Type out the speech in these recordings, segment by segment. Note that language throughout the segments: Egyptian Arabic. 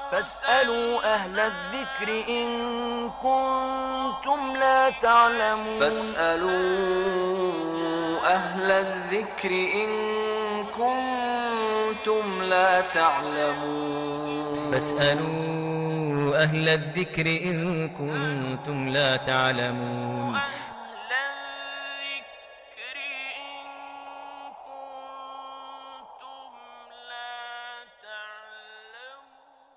فاسألوا أهل الذكر إن كنتم لا تعلمون فاسألوا أهل الذكر إن كنتم لا تعلمون فاسألوا أهل الذكر إن كنتم لا تعلمون أهل الذكر إن كنتم لا تعلمون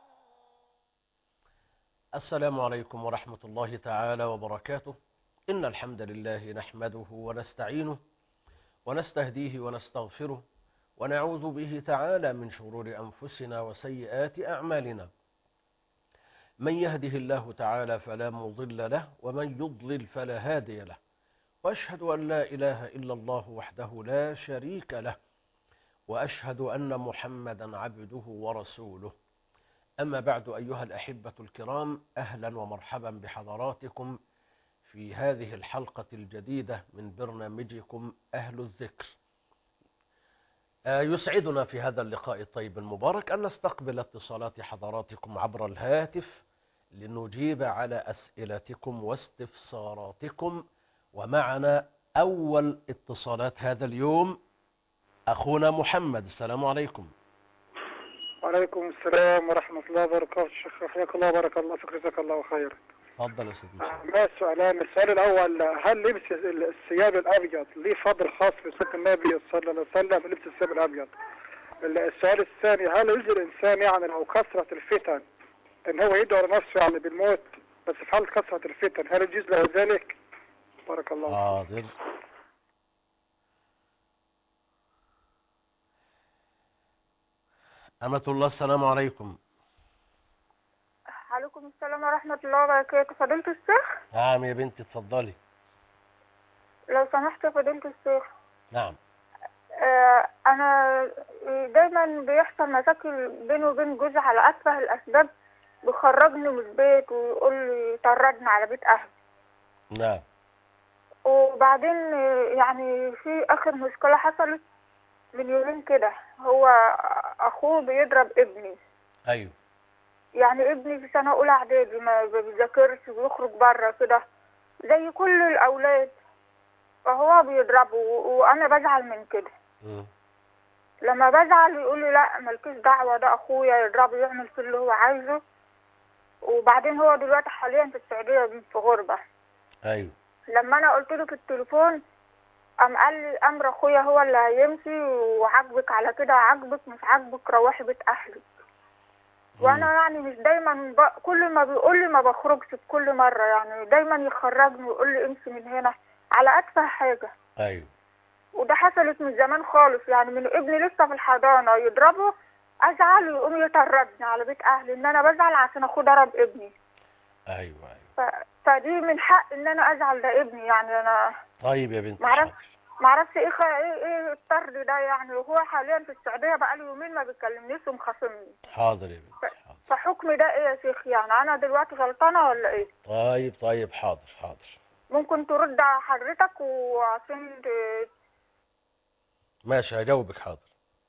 السلام عليكم ورحمة الله تعالى وبركاته إن الحمد لله نحمده ونستعينه ونستهديه ونستغفره ونعوذ به تعالى من شرور أنفسنا وسيئات أعمالنا من يهده الله تعالى فلا مضل له ومن يضلل فلا هادي له وأشهد أن لا إله إلا الله وحده لا شريك له وأشهد أن محمدا عبده ورسوله أما بعد أيها الأحبة الكرام أهلا ومرحبا بحضراتكم في هذه الحلقة الجديدة من برنامجكم أهل الذكر آه، يسعدنا في هذا اللقاء الطيب المبارك أن نستقبل اتصالات حضراتكم عبر الهاتف لنجيب على أسئلتكم واستفساراتكم ومعنا أول اتصالات هذا اليوم أخونا محمد السلام عليكم وعليكم السلام ورحمة الله وبركاته شيخ حياك الله وبارك الله فيك جزاك الله خيرا تفضل يا سيدي آه، ما السؤالان السؤال الأول هل لبس الثياب الأبيض ليه فضل خاص في سنة النبي صلى الله عليه وسلم لبس الثياب الأبيض السؤال الثاني هل يجزي الإنسان يعني لو كثرة الفتن إن هو يدعو لنفسه يعني بالموت بس في حال كثرة الفتن هل يجوز له ذلك؟ بارك الله حاضر أمة الله السلام عليكم عليكم السلام ورحمة الله وبركاته فضيلة الشيخ نعم يا بنتي اتفضلي لو سمحت يا فضيلة الشيخ نعم آه أنا دايما بيحصل مشاكل بيني وبين جوزي على أتفه الأسباب بيخرجني من البيت ويقول لي طردني على بيت أهلي نعم وبعدين آه، يعني في آخر مشكلة حصلت من يومين كده هو أخوه بيضرب ابني أيوه يعني ابني في سنة أولى إعدادي ما بيذاكرش بيخرج بره كده زي كل الأولاد فهو بيضربه و- وأنا بزعل من كده مم. لما بزعل يقول لي لا مالكيش دعوة ده أخويا يضربه يعمل كل اللي هو عايزه وبعدين هو دلوقتي حاليا في السعودية في غربة أيوه لما أنا قلت له في التليفون قام قال لي أمر أخويا هو اللي هيمشي وعاجبك على كده عاجبك مش عاجبك روحي بيت أهلك وانا يعني مش دايما ب... كل ما بيقول لي ما بخرجش في كل مره يعني دايما يخرجني ويقول لي امشي من هنا على اتفه حاجه أيوه وده حصلت من زمان خالص يعني من ابني لسه في الحضانه يضربه ازعل ويقوم يطردني على بيت اهلي ان انا بزعل عشان اخوه ضرب ابني أيوه أيوه ف... فدي من حق ان انا ازعل ده ابني يعني انا طيب يا بنتي معرفش حاضر. معرفش ايه خ... ايه ايه الطرد ده يعني وهو حاليا في السعوديه بقاله يومين ما بيكلمنيش ومخاصمني حاضر يا بنتي حاضر فحكم ده ايه يا شيخ يعني انا دلوقتي غلطانه ولا ايه طيب طيب حاضر حاضر ممكن ترد على حضرتك وعشان ت- ماشي هجاوبك حاضر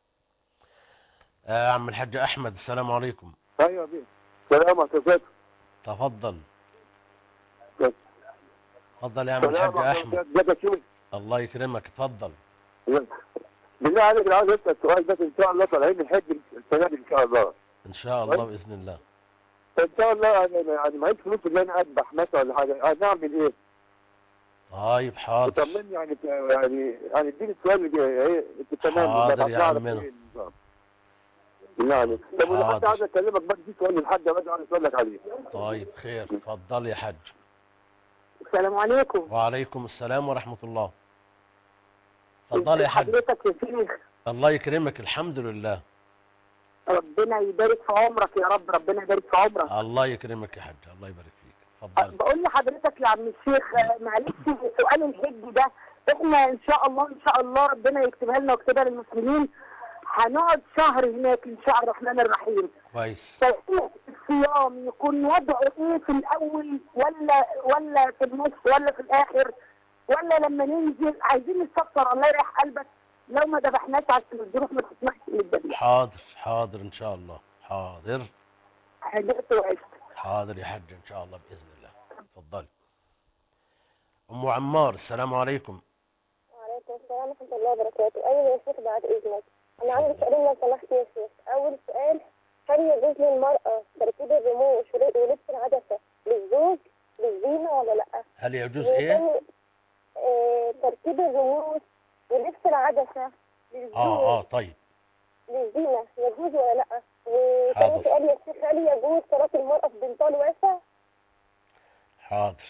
آه عم الحاج أحمد السلام عليكم ايوه بيه سلام عليكم تفضل بس. تفضل يا عم الحاج أحمد ازيك يا شيخ الله يكرمك اتفضل بالله عليك انا عايز اسال سؤال بس ان شاء الله طالعين الحج السنه دي ان شاء الله إن شاء الله بإذن الله فان شاء الله انا يعني معيش فلوس ان انا اذبح مثلا ولا حاجه انا اعمل ايه؟ طيب حاضر طمني يعني يعني يعني اديني السؤال اللي جاي ايه انت تمام حاضر بس يا أعرف عمنا. إيه النظام. يعني طب ولو حد حاضر. عايز اكلمك بس في سؤال للحاج بس عايز اسال لك عليه طيب خير اتفضل يا حاج السلام عليكم وعليكم السلام ورحمة الله اتفضل يا حاج حضرتك يا شيخ الله يكرمك الحمد لله ربنا يبارك في عمرك يا رب ربنا يبارك في عمرك الله يكرمك يا حاج الله يبارك فيك اتفضل بقول لحضرتك يا عم الشيخ آه، معلش سؤال الحج ده احنا ان شاء الله ان شاء الله ربنا يكتبها لنا ويكتبها للمسلمين هنقعد شهر هناك ان شاء الرحمن الرحيم كويس فإيه الصيام يكون وضعه ايه في الاول ولا ولا في النص ولا في الاخر ولا لما ننزل عايزين نستفسر الله يريح قلبك لو ما ذبحناش عشان الظروف ما تسمحش للذبيحه حاضر حاضر ان شاء الله حاضر هجرت وعشت حاضر يا حاج ان شاء الله باذن الله اتفضلي ام عمار السلام عليكم وعليكم السلام ورحمة الله وبركاته أيوة يا شيخ بعد إذنك أنا عندي سؤالين لو سمحت يا شيخ أول سؤال هل يجوز للمرأة تركيب الرموش ول- ولبس العدسة للزوج للزينة ولا لأ؟ هل يجوز ايه وتاني، آه تركيب الرموش ولبس العدسة للزوج اه اه طيب للزينة يجوز ولا لأ؟ وتاني حاضر. سؤال يا شيخ هل يجوز صلاة المرأة في بنطال واسع؟ حاضر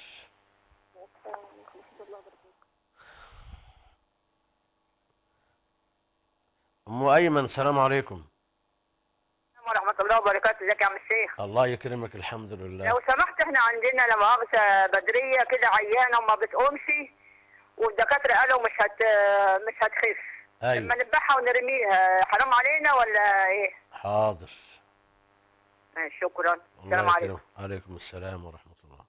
ام ايمن السلام عليكم ورحمة الله وبركاته ازيك يا عم الشيخ الله يكرمك الحمد لله لو سمحت احنا عندنا لا مؤاخذة بدرية كده عيانة وما بتقومش والدكاترة قالوا مش هت مش هتخف ايوه لما نذبحها ونرميها حرام علينا ولا ايه؟ حاضر ماشي، شكرا الله السلام عليكم يكرمك. عليكم السلام ورحمة الله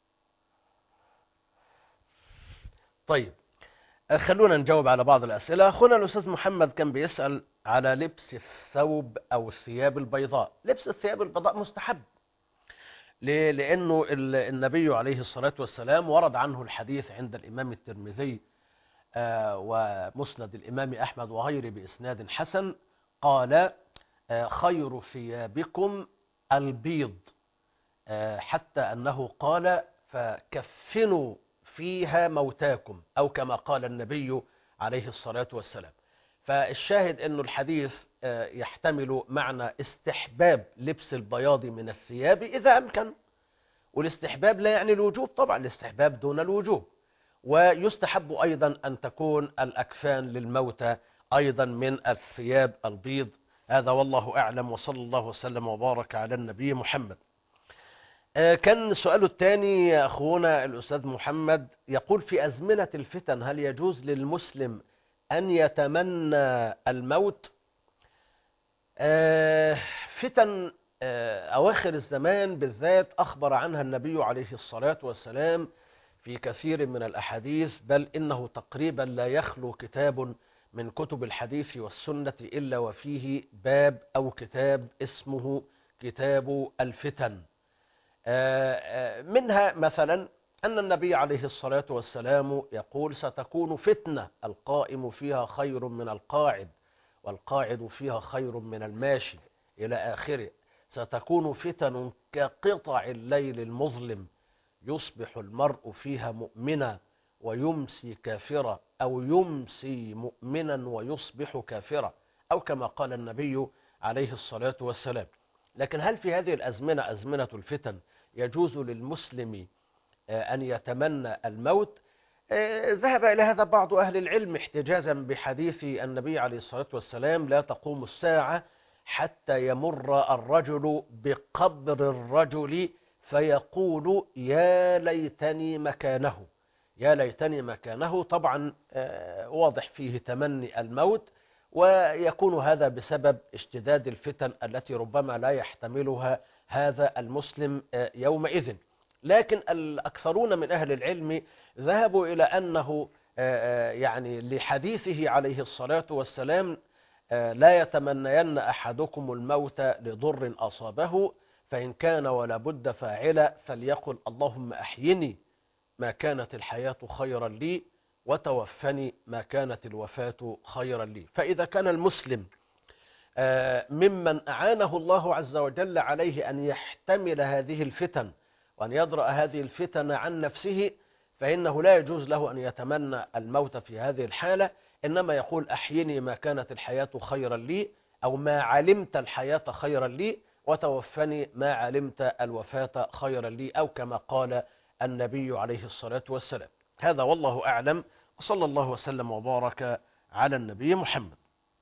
طيب آه، خلونا نجاوب على بعض الأسئلة أخونا الأستاذ محمد كان بيسأل على لبس الثوب أو الثياب البيضاء لبس الثياب البيضاء مستحب ليه؟ لأنه ال- النبي عليه الصلاة والسلام ورد عنه الحديث عند الإمام الترمذي آه، ومسند الإمام أحمد وغيره بإسناد حسن قال آه، خير ثيابكم البيض آه، حتى أنه قال فكفنوا فيها موتاكم أو كما قال النبي عليه الصلاة والسلام فالشاهد أن الحديث آه، يحتمل معنى استحباب لبس البياض من الثياب إذا أمكن والاستحباب لا يعني الوجوب طبعا الاستحباب دون الوجوب ويستحب أيضا أن تكون الأكفان للموتى أيضا من الثياب البيض هذا والله أعلم وصلى الله وسلم وبارك على النبي محمد آه، كان سؤاله الثاني يا أخونا الأستاذ محمد يقول في أزمنة الفتن هل يجوز للمسلم أن يتمنى الموت آه، فتن آه، أواخر الزمان بالذات أخبر عنها النبي عليه الصلاة والسلام في كثير من الأحاديث بل إنه تقريبا لا يخلو كتاب من كتب الحديث والسنة إلا وفيه باب أو كتاب اسمه كتاب الفتن آه، آه، منها مثلا أن النبي عليه الصلاة والسلام يقول ستكون فتنة القائم فيها خير من القاعد والقاعد فيها خير من الماشي إلى آخره ستكون فتن كقطع الليل المظلم يصبح المرء فيها مؤمنا ويمسي كافرا أو يمسي مؤمنا ويصبح كافرا أو كما قال النبي عليه الصلاة والسلام لكن هل في هذه الأزمنة أزمنة الفتن يجوز للمسلم آه، أن يتمنى الموت آه، ذهب إلى هذا بعض أهل العلم احتجازا بحديث النبي عليه الصلاة والسلام لا تقوم الساعة حتى يمر الرجل بقبر الرجل فيقول يا ليتني مكانه يا ليتني مكانه طبعا آه، واضح فيه تمني الموت ويكون هذا بسبب اشتداد الفتن التي ربما لا يحتملها هذا المسلم آه، يومئذ لكن الأكثرون من أهل العلم ذهبوا إلى أنه آه، آه، يعني لحديثه عليه الصلاة والسلام آه، لا يتمنين أحدكم الموت لضر أصابه فإن كان ولا بد فاعلا فليقل اللهم أحيني ما كانت الحياة خيرا لي وتوفني ما كانت الوفاة خيرا لي فإذا كان المسلم آه، ممن أعانه الله عز وجل عليه أن يحتمل هذه الفتن وأن يدرأ هذه الفتن عن نفسه فإنه لا يجوز له أن يتمنى الموت في هذه الحالة إنما يقول أحيني ما كانت الحياة خيرا لي أو ما علمت الحياة خيرا لي وتوفني ما علمت الوفاة خيرا لي أو كما قال النبي عليه الصلاة والسلام هذا والله أعلم وصلى الله وسلم وبارك على النبي محمد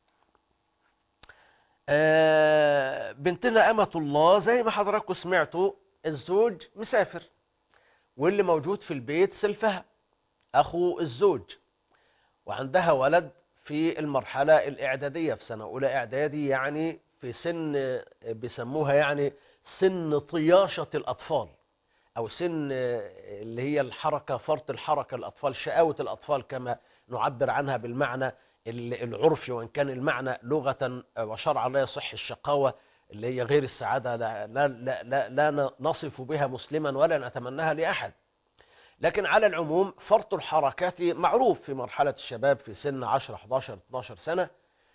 آه، بنتنا أمة الله زي ما حضراتكم سمعتوا الزوج مسافر واللي موجود في البيت سلفها أخو الزوج وعندها ولد في المرحلة الإعدادية في سنة أولى إعدادي يعني في سن آه، بيسموها يعني سن طياشة الأطفال أو سن آه، اللي هي الحركة فرط الحركة الأطفال شقاوة الأطفال كما نعبر عنها بالمعنى ال- العرفي وإن كان المعنى لغة وشرعا لا يصح الشقاوة اللي هي غير السعادة لا, لا, لا, لا, لا نصف بها مسلما ولا نتمناها لأحد لكن على العموم فرط الحركات معروف في مرحلة الشباب في سن 10 11 12 سنة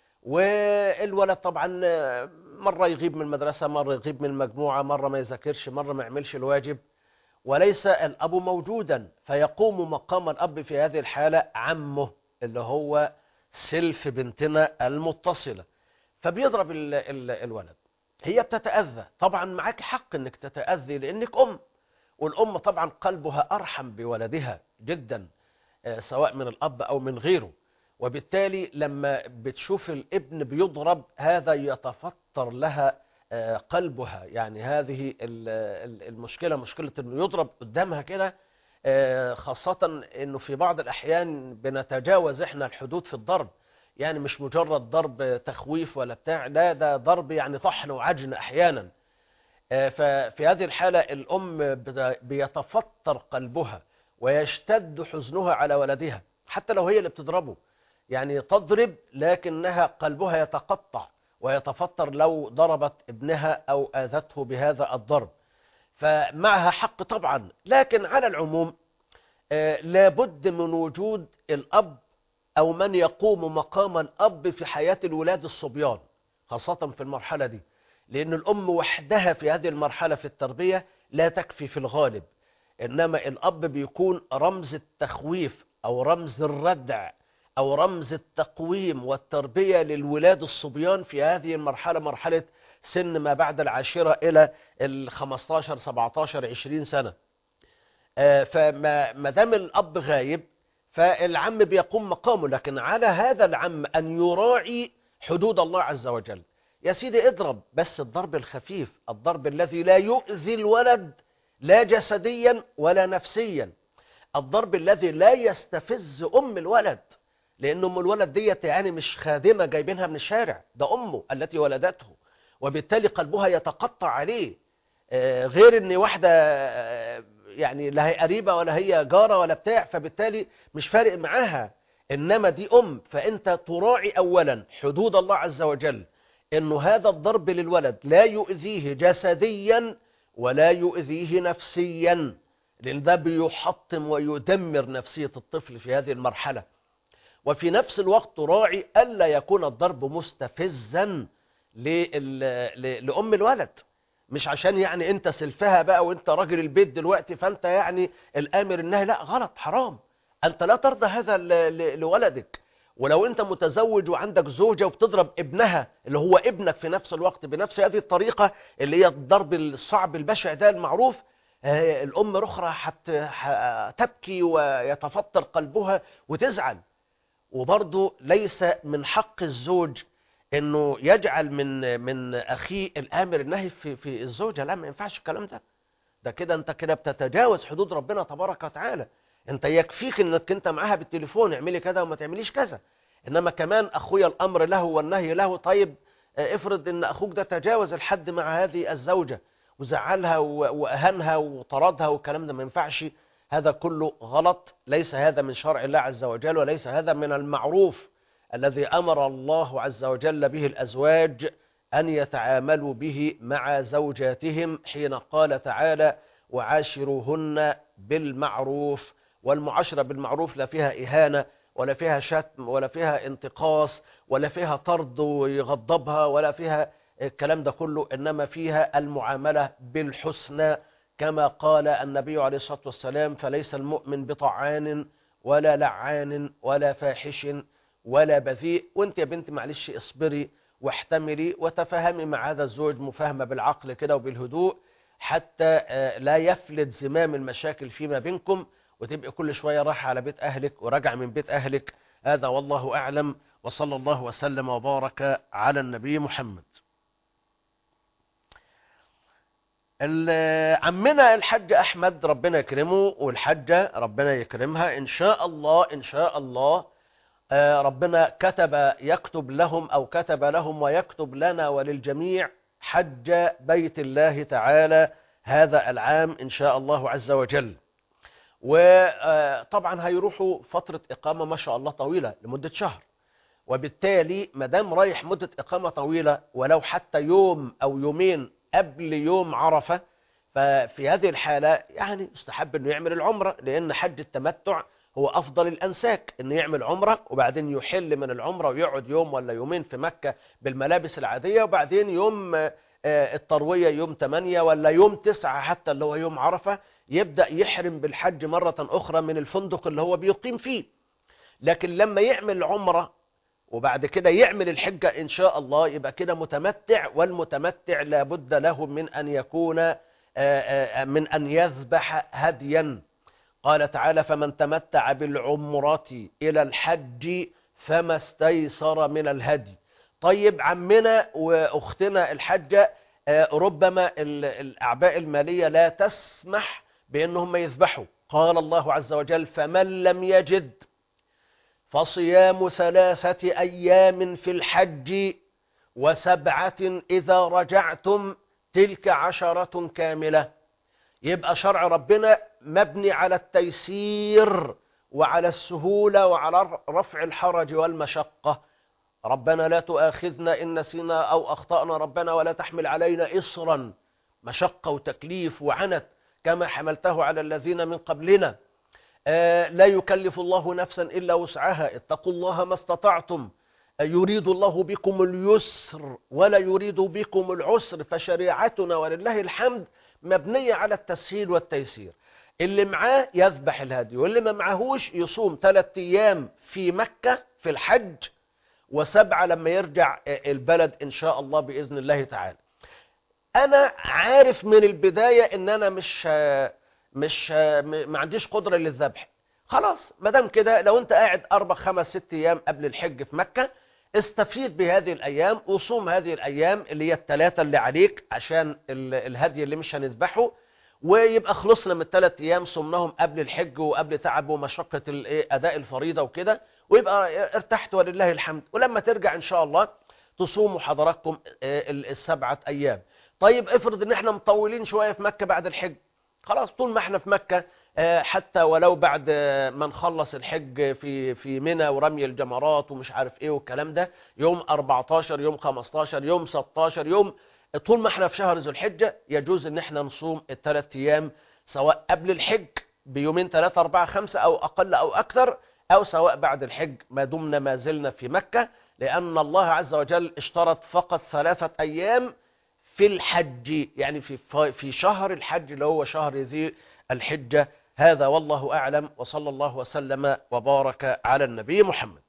والولد طبعا مرة يغيب من المدرسة مرة يغيب من المجموعة مرة ما يذاكرش مرة ما يعملش الواجب وليس الأب موجودا فيقوم مقام الأب في هذه الحالة عمه اللي هو سلف بنتنا المتصلة فبيضرب ال ال الولد هي بتتأذى طبعا معاك حق انك تتأذي لانك ام والام طبعا قلبها ارحم بولدها جدا آه، سواء من الاب او من غيره وبالتالي لما بتشوف الابن بيضرب هذا يتفطر لها آه، قلبها يعني هذه ال- ال- المشكلة مشكلة انه يضرب قدامها كده آه، خاصة انه في بعض الاحيان بنتجاوز احنا الحدود في الضرب يعني مش مجرد ضرب تخويف ولا بتاع لا ده ضرب يعني طحن وعجن احيانا آه، ففي هذه الحالة الام بت- بيتفطر قلبها ويشتد حزنها على ولدها حتى لو هي اللي بتضربه يعني تضرب لكنها قلبها يتقطع ويتفطر لو ضربت ابنها أو آذته بهذا الضرب فمعها حق طبعا لكن على العموم آه، لابد من وجود الأب أو من يقوم مقام الأب في حياة الولاد الصبيان خاصة في المرحلة دي لأن الأم وحدها في هذه المرحلة في التربية لا تكفي في الغالب إنما الأب بيكون رمز التخويف أو رمز الردع أو رمز التقويم والتربية للولاد الصبيان في هذه المرحلة مرحلة سن ما بعد العاشرة إلى ال 15 17 20 سنة آه، فما ما دام الأب غايب فالعم بيقوم مقامه لكن على هذا العم أن يراعي حدود الله عز وجل يا سيدي اضرب بس الضرب الخفيف الضرب الذي لا يؤذي الولد لا جسديا ولا نفسيا الضرب الذي لا يستفز أم الولد لأن أم الولد ديت يعني مش خادمة جايبينها من الشارع ده أمه التي ولدته وبالتالي قلبها يتقطع عليه آه، غير ان واحدة آه، يعني لا هي قريبة ولا هي جارة ولا بتاع فبالتالي مش فارق معاها انما دي ام فانت تراعي اولا حدود الله عز وجل انه هذا الضرب للولد لا يؤذيه جسديا ولا يؤذيه نفسيا لان ده بيحطم ويدمر نفسية الطفل في هذه المرحلة وفي نفس الوقت تراعي ألا يكون الضرب مستفزا لل- ل- لأم الولد مش عشان يعني انت سلفها بقى وانت راجل البيت دلوقتي فانت يعني الامر النهي لا غلط حرام انت لا ترضى هذا ل- ل- لولدك ولو انت متزوج وعندك زوجة وبتضرب ابنها اللي هو ابنك في نفس الوقت بنفس هذه الطريقة اللي هي الضرب الصعب البشع ده المعروف آه، الام الاخرى حت ح- تبكي ويتفطر قلبها وتزعل وبرضه ليس من حق الزوج انه يجعل من من اخيه الامر النهي في في الزوجه لا ما ينفعش الكلام ده ده كده انت كده بتتجاوز حدود ربنا تبارك وتعالى انت يكفيك انك انت معاها بالتليفون اعملي كذا وما تعمليش كذا انما كمان اخويا الامر له والنهي له طيب آه، افرض ان اخوك ده تجاوز الحد مع هذه الزوجه وزعلها و- واهانها وطردها والكلام ده ما ينفعش هذا كله غلط ليس هذا من شرع الله عز وجل وليس هذا من المعروف الذي أمر الله عز وجل به الأزواج أن يتعاملوا به مع زوجاتهم حين قال تعالى وعاشروهن بالمعروف والمعاشرة بالمعروف لا فيها إهانة ولا فيها شتم ولا فيها انتقاص ولا فيها طرد ويغضبها ولا فيها الكلام ده كله إنما فيها المعاملة بالحسنى كما قال النبي عليه الصلاة والسلام فليس المؤمن بطعان ولا لعان ولا فاحش ولا بذيء وانت يا بنت معلش اصبري واحتملي وتفهمي مع هذا الزوج مفاهمة بالعقل كده وبالهدوء حتى آه، لا يفلت زمام المشاكل فيما بينكم وتبقى كل شوية رايحة على بيت أهلك وراجع من بيت أهلك هذا والله أعلم وصلى الله وسلم وبارك على النبي محمد ال- عمنا الحاج أحمد ربنا يكرمه والحاجة ربنا يكرمها إن شاء الله إن شاء الله آه، ربنا كتب يكتب لهم أو كتب لهم ويكتب لنا وللجميع حج بيت الله تعالى هذا العام إن شاء الله عز وجل وطبعا هيروحوا فترة إقامة ما شاء الله طويلة لمدة شهر وبالتالي ما دام رايح مدة إقامة طويلة ولو حتى يوم أو يومين قبل يوم عرفة ففي هذه الحالة يعني يستحب أنه يعمل العمرة لأن حج التمتع هو أفضل الأنساك أنه يعمل عمرة وبعدين يحل من العمرة ويقعد يوم ولا يومين في مكة بالملابس العادية وبعدين يوم آه، آه، التروية يوم 8 ولا يوم 9 حتى اللي هو يوم عرفة يبدأ يحرم بالحج مرة أخرى من الفندق اللي هو بيقيم فيه لكن لما يعمل عمرة وبعد كده يعمل الحجة إن شاء الله يبقى كده متمتع والمتمتع لابد له من أن يكون آه، آه، من أن يذبح هديا قال تعالى فمن تمتع بالعمرة إلى الحج فما استيسر من الهدي طيب عمنا وأختنا الحجة آه، ربما ال- الأعباء المالية لا تسمح بأنهم يذبحوا قال الله عز وجل فمن لم يجد فصيام ثلاثة أيام في الحج وسبعة إذا رجعتم تلك عشرة كاملة يبقى شرع ربنا مبني على التيسير وعلى السهولة وعلى رفع الحرج والمشقة ربنا لا تؤاخذنا إن نسينا أو أخطأنا ربنا ولا تحمل علينا إصرا مشقة وتكليف وعنت كما حملته على الذين من قبلنا آه، لا يكلف الله نفسا إلا وسعها اتقوا الله ما استطعتم آه، يريد الله بكم اليسر ولا يريد بكم العسر فشريعتنا ولله الحمد مبنية على التسهيل والتيسير اللي معاه يذبح الهدي واللي ما معهوش يصوم ثلاثة أيام في مكة في الحج وسبعة لما يرجع آه، البلد إن شاء الله بإذن الله تعالى أنا عارف من البداية إن أنا مش آه، مش آه، م- ما عنديش قدرة للذبح خلاص ما دام كده لو انت قاعد اربع خمس ست ايام قبل الحج في مكة استفيد بهذه الايام وصوم هذه الايام اللي هي الثلاثة اللي عليك عشان ال- الهدي اللي مش هنذبحه ويبقى خلصنا من الثلاث ايام صمناهم قبل الحج وقبل تعب ومشقة ال- إيه اداء الفريضة وكده ويبقى ارتحت ولله الحمد ولما ترجع ان شاء الله تصوموا حضراتكم آه، ال- السبعة ايام طيب افرض ان احنا مطولين شوية في مكة بعد الحج خلاص طول ما احنا في مكة آه، حتى ولو بعد آه، ما نخلص الحج في في منى ورمي الجمرات ومش عارف ايه والكلام ده يوم 14 يوم 15 يوم 16 يوم طول ما احنا في شهر ذو الحجة يجوز ان احنا نصوم الثلاث ايام سواء قبل الحج بيومين ثلاثة أربعة خمسة أو أقل أو أكثر أو سواء بعد الحج ما دمنا ما زلنا في مكة لأن الله عز وجل اشترط فقط ثلاثة أيام في الحج يعني في في شهر الحج اللي هو شهر ذي الحجة هذا والله أعلم وصلى الله وسلم وبارك على النبي محمد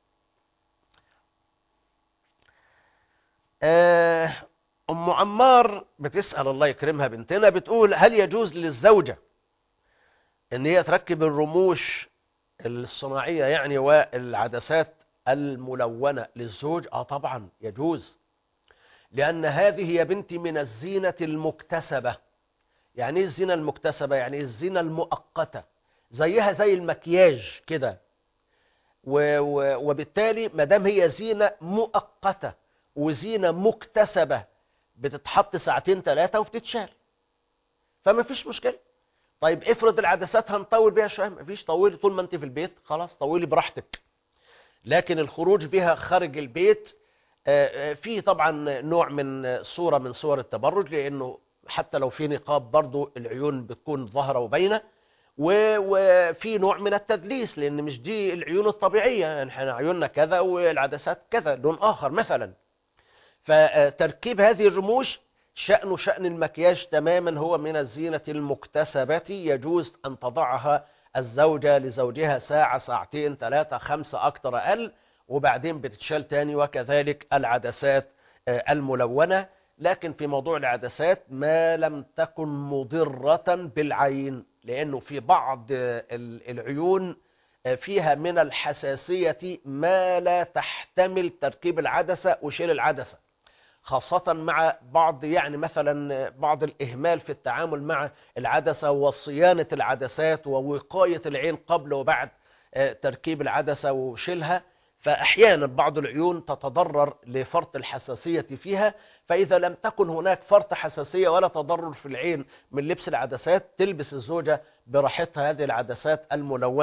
آه، أم عمار بتسأل الله يكرمها بنتنا بتقول هل يجوز للزوجة ان هي تركب الرموش الصناعية يعني والعدسات الملونة للزوج اه طبعا يجوز لأن هذه يا بنتي من الزينة المكتسبة يعني ايه الزينة المكتسبة يعني إيه الزينة المؤقتة زيها زي المكياج كده و و وبالتالي ما دام هي زينة مؤقتة وزينة مكتسبة بتتحط ساعتين ثلاثة وبتتشال فما فيش مشكلة طيب افرض العدسات هنطول بيها شوية ما فيش طولي طول ما انت في البيت خلاص طولي براحتك لكن الخروج بها خارج البيت آه، آه، في طبعا نوع من صورة من صور التبرج لأنه حتى لو في نقاب برضو العيون بتكون ظاهرة وباينة و- وفي نوع من التدليس لأن مش دي العيون الطبيعية يعني احنا عيوننا كذا والعدسات كذا لون آخر مثلا فتركيب هذه الرموش شأنه شأن المكياج تماما هو من الزينة المكتسبة يجوز أن تضعها الزوجة لزوجها ساعة ساعتين ثلاثة خمسة أكتر أقل وبعدين بتتشال تاني وكذلك العدسات آه، الملونة لكن في موضوع العدسات ما لم تكن مضرة بالعين لأنه في بعض آه، ال- العيون آه، فيها من الحساسية ما لا تحتمل تركيب العدسة وشيل العدسة خاصة مع بعض يعني مثلا بعض الإهمال في التعامل مع العدسة وصيانة العدسات ووقاية العين قبل وبعد آه، تركيب العدسة وشيلها فأحيانا بعض العيون تتضرر لفرط الحساسية فيها فإذا لم تكن هناك فرط حساسية ولا تضرر في العين من لبس العدسات تلبس الزوجة براحتها هذه العدسات الملونة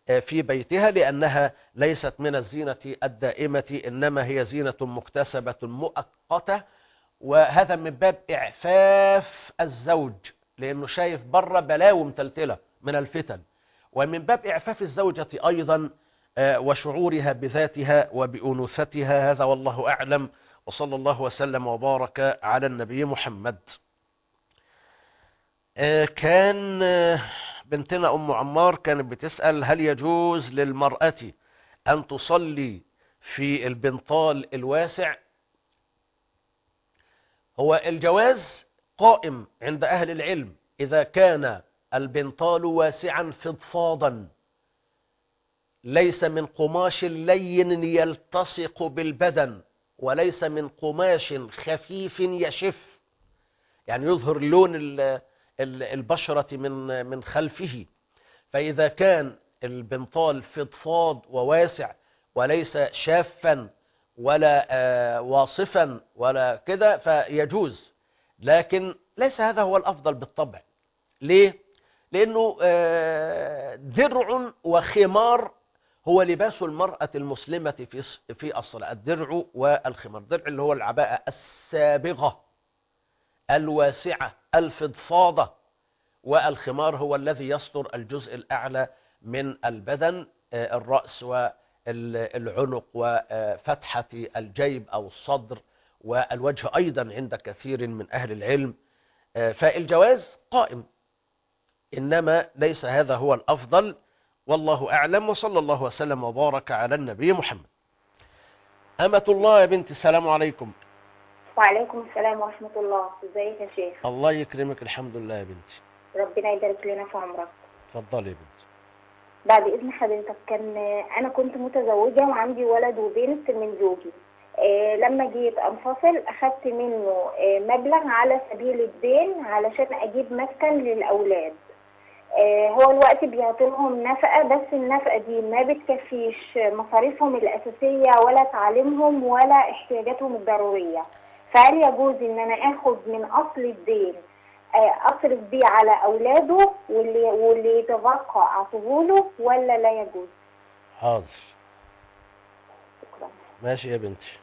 آه، في بيتها لأنها ليست من الزينة الدائمة إنما هي زينة مكتسبة مؤقتة وهذا من باب إعفاف الزوج لأنه شايف بره بلاوي متلتلة من الفتن ومن باب إعفاف الزوجة أيضا آه، وشعورها بذاتها وبأنوثتها هذا والله أعلم وصلى الله وسلم وبارك على النبي محمد آه، كان آه، بنتنا أم عمار كانت بتسأل هل يجوز للمرأة أن تصلي في البنطال الواسع هو الجواز قائم عند أهل العلم إذا كان البنطال واسعا فضفاضا ليس من قماش لين يلتصق بالبدن وليس من قماش خفيف يشف يعني يظهر لون ال- ال- البشرة من من خلفه فإذا كان البنطال فضفاض وواسع وليس شافا ولا آه، واصفا ولا كده فيجوز لكن ليس هذا هو الأفضل بالطبع ليه؟ لأنه آه، درع وخمار هو لباس المرأة المسلمة في في الصلاة الدرع والخمار الدرع اللي هو العباءة السابغة الواسعة الفضفاضة والخمار هو الذي يستر الجزء الأعلى من البدن آه، الرأس والعنق وفتحة الجيب أو الصدر والوجه أيضا عند كثير من أهل العلم آه، فالجواز قائم إنما ليس هذا هو الأفضل والله أعلم وصلى الله وسلم وبارك على النبي محمد أمة الله يا بنتي السلام عليكم وعليكم السلام ورحمة الله ازيك يا شيخ الله يكرمك الحمد لله يا بنتي ربنا يبارك لنا في عمرك اتفضلي يا بنتي بعد إذن حضرتك كان أنا كنت متزوجة وعندي ولد وبنت من زوجي آه، لما جيت أنفصل أخدت منه آه، مبلغ على سبيل الدين علشان أجيب مسكن للأولاد آه، هو الوقت بيعطيلهم نفقة بس النفقة دي ما بتكفيش مصاريفهم الأساسية ولا تعليمهم ولا احتياجاتهم الضرورية فهل يجوز إن أنا آخد من أصل الدين آه، أصرف بيه على أولاده واللي, واللي يتبقى أعطيهوله ولا لا يجوز؟ حاضر شكرا ماشي يا بنتي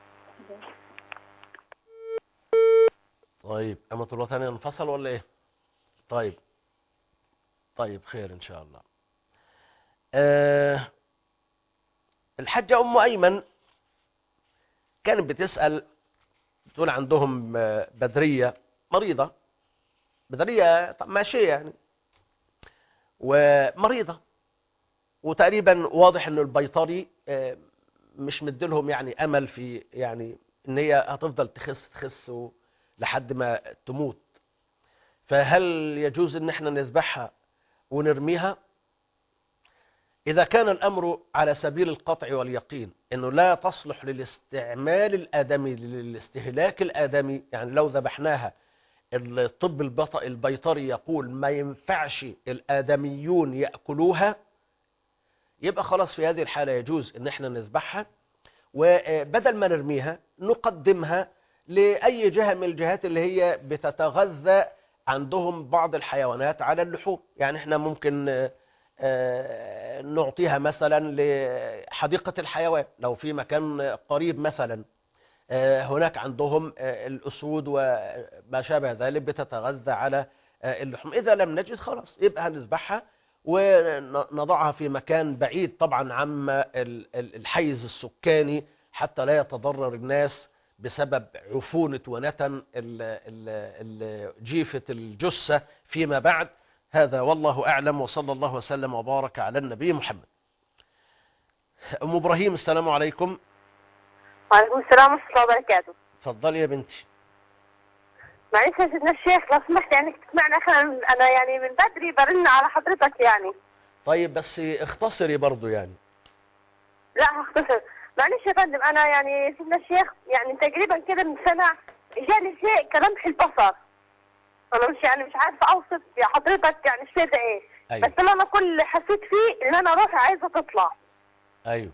طيب أمة الله ثانية انفصل ولا إيه طيب طيب خير إن شاء الله أه الحجة أم أيمن كانت بتسأل بتقول عندهم آه، بدرية مريضة بدرية طب ماشية يعني ومريضة وتقريبا واضح انه البيطري آه، مش مديلهم يعني امل في يعني ان هي هتفضل تخس تخس و- لحد ما تموت فهل يجوز ان احنا نذبحها ونرميها اذا كان الامر على سبيل القطع واليقين انه لا تصلح للاستعمال الادمي للاستهلاك الادمي يعني لو ذبحناها الطب البط- البيطري يقول ما ينفعش الادميون ياكلوها يبقى خلاص في هذه الحالة يجوز ان احنا نذبحها وبدل ما نرميها نقدمها لأي جهة من الجهات اللي هي بتتغذى عندهم بعض الحيوانات على اللحوم يعني احنا ممكن آه، آه، نعطيها مثلا لحديقة الحيوان لو في مكان قريب مثلا آه، هناك عندهم آه، الأسود وما شابه ذلك بتتغذى على آه، اللحوم إذا لم نجد خلاص يبقى هنذبحها ونضعها في مكان بعيد طبعا عما ال- ال- الحيز السكاني حتى لا يتضرر الناس بسبب عفونة ونتن ال- ال- ال- جيفة الجثة فيما بعد هذا والله أعلم وصلى الله وسلم وبارك على النبي محمد أم إبراهيم السلام عليكم وعليكم السلام ورحمة الله وبركاته تفضلي يا بنتي معلش يا سيدنا الشيخ لو سمحت يعني تسمعني احنا انا يعني من بدري برن على حضرتك يعني طيب بس اختصري برضو يعني لا هختصر معلش يا فندم انا يعني سيدنا الشيخ يعني تقريبا كده من سنة جاني شيء كلمح البصر انا مش يعني مش عارفة اوصف يا حضرتك يعني الشيء ده ايه أيوة. بس اللي انا كل اللي حسيت فيه ان انا روحي عايزة تطلع أيوه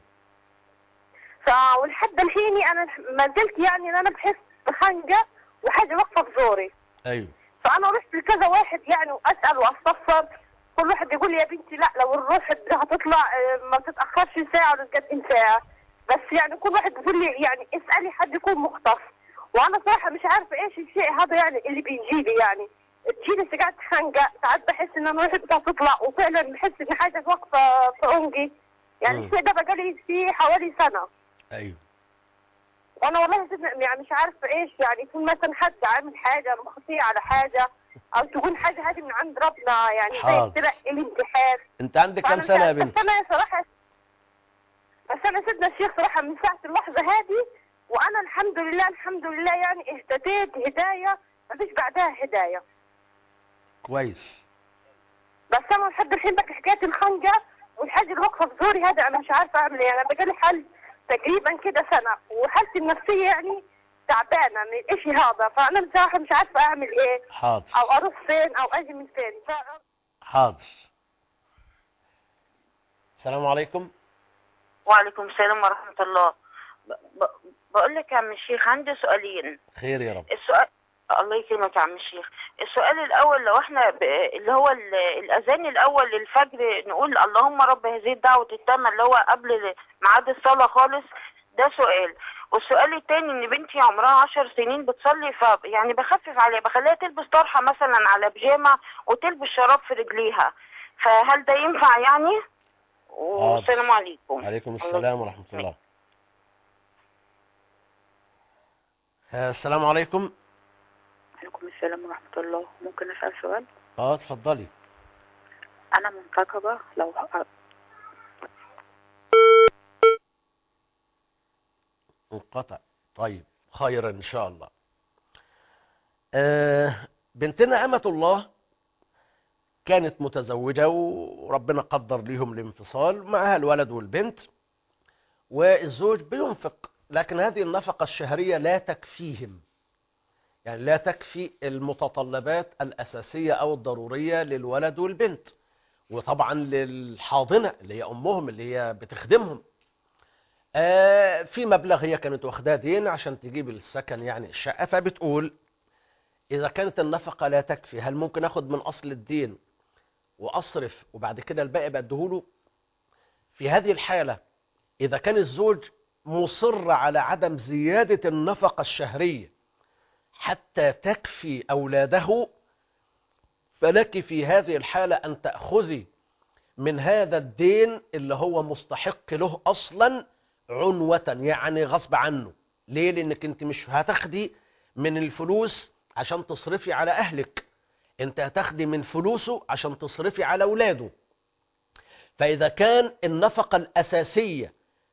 ف ولحد الحين انا ما زلت يعني ان انا بحس بخنقة وحاجة واقفة في زوري أيوه فانا رحت لكذا واحد يعني واسال واستفسر كل واحد يقول لي يا بنتي لا لو الروح هتطلع آه، ما بتتاخرش ساعه ولا تقدم ساعه بس يعني كل واحد يقول لي يعني اسالي حد يكون مختص وانا صراحه مش عارفه ايش الشيء هذا يعني اللي بيجي لي يعني تجيني ساعات خنقه ساعات بحس ان انا روحي بتطلع وفعلا بحس ان حاجه واقفه في عنقي يعني مم. الشيء ده بقالي فيه حوالي سنه ايوه وانا والله سيدنا يعني مش عارفه ايش يعني يكون مثلا حد عامل حاجه مخطيه على حاجه او تكون حاجه هذه من عند ربنا يعني زي حاضر. ابتلاء الامتحان انت عندك كام فأنا مش سنه يا عارفة. بنتي بس انا صراحه بس انا سيدنا الشيخ صراحه من ساعه اللحظه هذه وانا الحمد لله الحمد لله يعني اهتديت هدايه ما فيش بعدها هدايه كويس بس انا لحد الحين بقى حكايه الخنقه والحاجه اللي واقفه في زوري هذا انا مش عارفه اعمل ايه انا بقالي حل تقريبا كده سنه وحالتي النفسيه يعني تعبانه من الاشي هذا فانا بصراحه مش عارفه اعمل ايه حاضر او اروح فين او اجي من فين ف... حاضر السلام عليكم وعليكم السلام ورحمة الله ب... ب... بقول لك يا عم الشيخ عندي سؤالين خير يا رب السؤال الله يكرمك يا عم الشيخ السؤال الأول لو احنا ب... اللي هو ال... الأذان الأول للفجر نقول اللهم رب هذه الدعوة التامة اللي هو قبل ميعاد الصلاة خالص ده سؤال والسؤال التاني ان بنتي عمرها عشر سنين بتصلي ف يعني بخفف عليها بخليها تلبس طرحة مثلا على بيجامة وتلبس شراب في رجليها فهل ده ينفع يعني؟ والسلام عليكم عليكم السلام ورحمة الله آه، السلام عليكم عليكم السلام ورحمة الله ممكن أسأل سؤال اه اتفضلي أنا منتقبة لو انقطع طيب خيرا ان شاء الله آه بنتنا أمة الله كانت متزوجة وربنا قدر ليهم الانفصال معها الولد والبنت والزوج بينفق لكن هذه النفقة الشهرية لا تكفيهم يعني لا تكفي المتطلبات الأساسية أو الضرورية للولد والبنت وطبعا للحاضنة اللي هي أمهم اللي هي بتخدمهم آه، في مبلغ هي كانت واخداه دين عشان تجيب السكن يعني الشقة فبتقول إذا كانت النفقة لا تكفي هل ممكن أخد من أصل الدين وأصرف وبعد كده الباقي بديهوله في هذه الحالة إذا كان الزوج مصر على عدم زيادة النفقة الشهرية حتى تكفي أولاده فلك في هذه الحالة أن تأخذي من هذا الدين اللي هو مستحق له أصلا عنوة يعني غصب عنه ليه لأنك أنت مش هتاخدي من الفلوس عشان تصرفي على أهلك أنت هتاخدي من فلوسه عشان تصرفي على أولاده فإذا كان النفقة الأساسية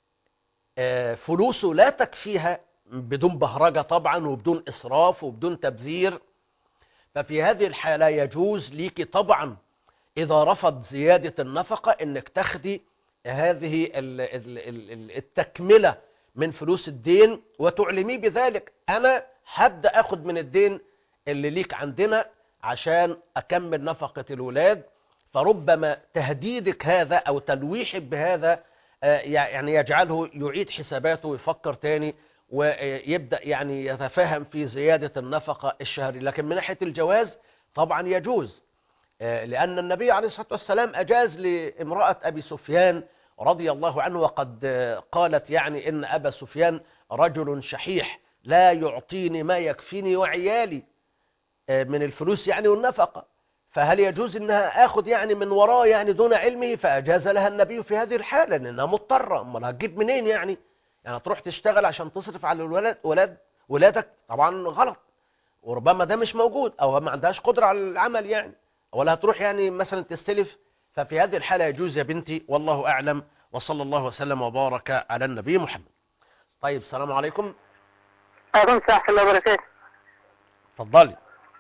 آه، فلوسه لا تكفيها بدون بهرجة طبعا وبدون إسراف وبدون تبذير ففي هذه الحالة يجوز ليك طبعا إذا رفض زيادة النفقة إنك تاخدي هذه ال- ال- ال- ال- التكملة من فلوس الدين وتعلميه بذلك أنا هبدأ أخد من الدين اللي ليك عندنا عشان أكمل نفقة الولاد فربما تهديدك هذا أو تلويحك بهذا آه، يعني يجعله يعيد حساباته ويفكر تاني ويبدأ يعني يتفهم في زيادة النفقة الشهرية لكن من ناحية الجواز طبعا يجوز آه، لأن النبي عليه الصلاة والسلام أجاز لامرأة أبي سفيان رضي الله عنه وقد آه، قالت يعني إن أبا سفيان رجل شحيح لا يعطيني ما يكفيني وعيالي آه، من الفلوس يعني والنفقة فهل يجوز انها اخذ يعني من وراه يعني دون علمه فاجاز لها النبي في هذه الحاله لانها مضطره امال هتجيب منين يعني يعني تروح تشتغل عشان تصرف على الولد ولاد ولادك طبعا غلط وربما ده مش موجود او ما عندهاش قدره على العمل يعني ولا هتروح يعني مثلا تستلف ففي هذه الحاله يجوز يا بنتي والله اعلم وصلى الله وسلم وبارك على النبي محمد طيب السلام عليكم عليكم السلام ورحمة الله وبركاته اتفضلي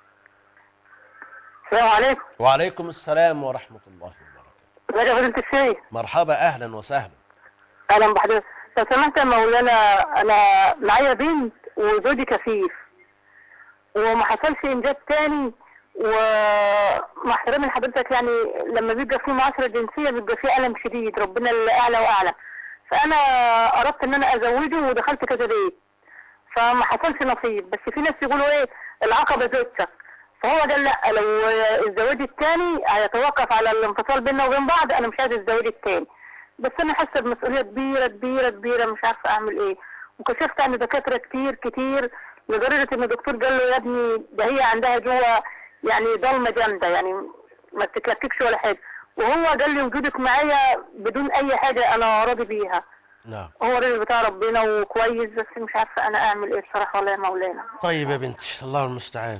السلام عليكم وعليكم السلام ورحمه الله ازيك يا فضيلة الشيخ مرحبا اهلا وسهلا اهلا بحضرتك لو سمحت يا مولانا انا معايا بنت وزوجي كفيف وما حصلش انجاب تاني ومع احترامي لحضرتك يعني لما بيبقى في معاشرة جنسية بيبقى في ألم شديد ربنا اللي أعلى وأعلى فأنا أردت إن أنا أزوجه ودخلت كذا بيت فما حصلش نصيب بس في ناس يقولوا إيه العقبة زوجتك فهو قال لا لو الزواج الثاني هيتوقف على الانفصال بيننا وبين بعض انا مش عايز الزواج الثاني بس انا حاسه بمسؤوليه كبيره كبيره كبيره مش عارفه اعمل ايه وكشفت عن دكاتره كتير كتير لدرجه ان الدكتور قال له يا ابني ده هي عندها جوه يعني ضلمه جامده يعني ما بتتلككش ولا حاجه وهو قال لي وجودك معايا بدون اي حاجه انا راضي بيها نعم هو راجل بتاع ربنا وكويس بس مش عارفه انا اعمل ايه بصراحه والله يا مولانا طيب يا بنتي الله المستعان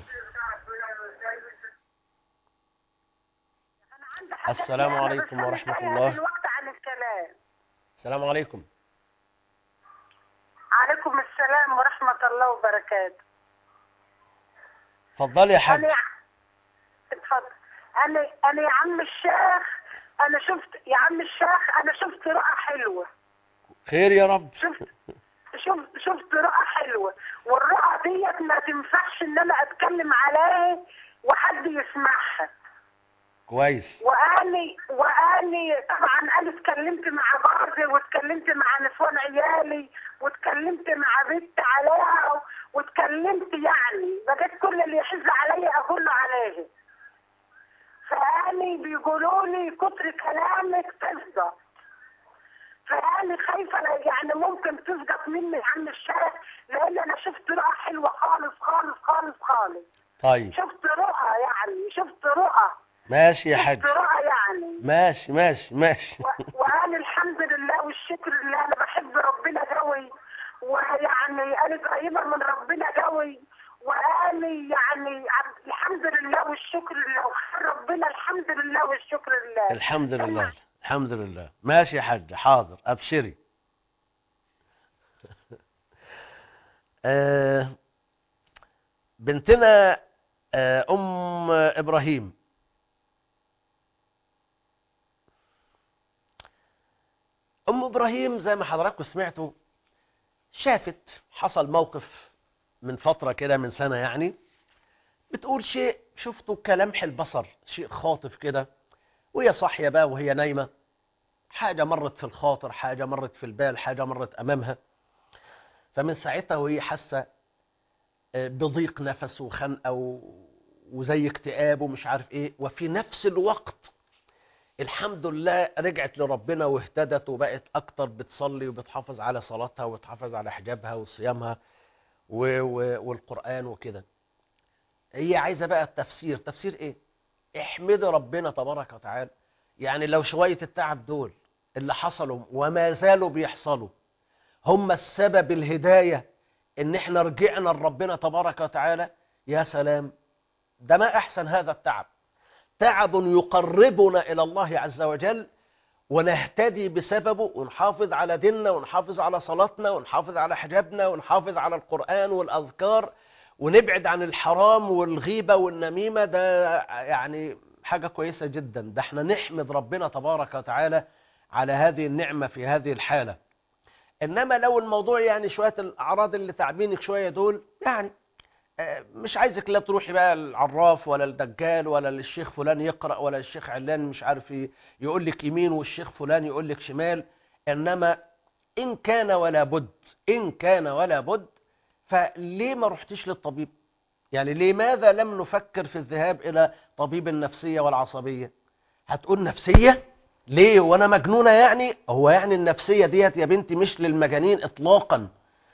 السلام عليكم ورحمة الله الوقت عن الكلام السلام عليكم عليكم السلام ورحمة الله وبركاته اتفضلي يا حاج أنا اتفضل أنا أنا يا عم الشيخ أنا شفت يا عم الشيخ أنا شفت رؤى حلوة خير يا رب شفت شفت شفت رؤى حلوة والرؤى ديت ما تنفعش إن أنا أتكلم عليها وحد يسمعها كويس واني واني طبعا انا اتكلمت مع جوزي واتكلمت مع نسوان عيالي واتكلمت مع بنت عليها واتكلمت يعني بقيت كل اللي يحز عليا اقول له عليه فاني بيقولوا لي كتر كلامك تسقط فاني خايفه لا- يعني ممكن تسقط مني يا عم الشيخ لان انا شفت رؤى حلوه خالص خالص خالص خالص طيب شفت رؤى يعني شفت رؤى ماشي يا حاج شفت رؤى يعني ماشي ماشي ماشي وانا الحمد لله والشكر لله انا بحب ربنا قوي ويعني انا قريبه من ربنا قوي وانا يعني عبد- الحمد لله والشكر لله وخير ربنا الحمد لله والشكر لله الحمد لله الحمد لله ماشي يا حاج حاضر ابشري آه بنتنا آه ام ابراهيم ام ابراهيم زي ما حضراتكم سمعتوا شافت حصل موقف من فترة كده من سنة يعني بتقول شيء شفته كلمح البصر شيء خاطف كده وهي صاحية بقى وهي نايمة حاجة مرت في الخاطر حاجة مرت في البال حاجة مرت أمامها فمن ساعتها وهي حاسة آه، بضيق نفس وخنقة و- وزي اكتئاب ومش عارف ايه وفي نفس الوقت الحمد لله رجعت لربنا واهتدت وبقت اكتر بتصلي وبتحافظ على صلاتها وتحافظ على حجابها وصيامها و... و... والقرآن وكده هي عايزة بقى التفسير تفسير ايه احمدي ربنا تبارك وتعالى يعني لو شوية التعب دول اللي حصلوا وما زالوا بيحصلوا هم السبب الهداية ان احنا رجعنا لربنا تبارك وتعالى يا سلام ده ما احسن هذا التعب تعب يقربنا الى الله عز وجل ونهتدي بسببه ونحافظ على ديننا ونحافظ على صلاتنا ونحافظ على حجابنا ونحافظ على القرآن والأذكار ونبعد عن الحرام والغيبة والنميمة ده يعني حاجة كويسة جدا ده احنا نحمد ربنا تبارك وتعالى على هذه النعمة في هذه الحالة إنما لو الموضوع يعني شوية الأعراض اللي تعبينك شوية دول يعني آه، مش عايزك لا تروحي بقى العراف ولا الدجال ولا للشيخ فلان يقرأ ولا الشيخ علان مش عارف ي- يقول لك يمين والشيخ فلان يقول لك شمال إنما إن كان ولا بد إن كان ولا بد فليه ما رحتيش للطبيب يعني لماذا لم نفكر في الذهاب إلى طبيب النفسية والعصبية هتقول نفسية ليه وانا مجنونة يعني هو يعني النفسية ديت يا بنتي مش للمجانين اطلاقا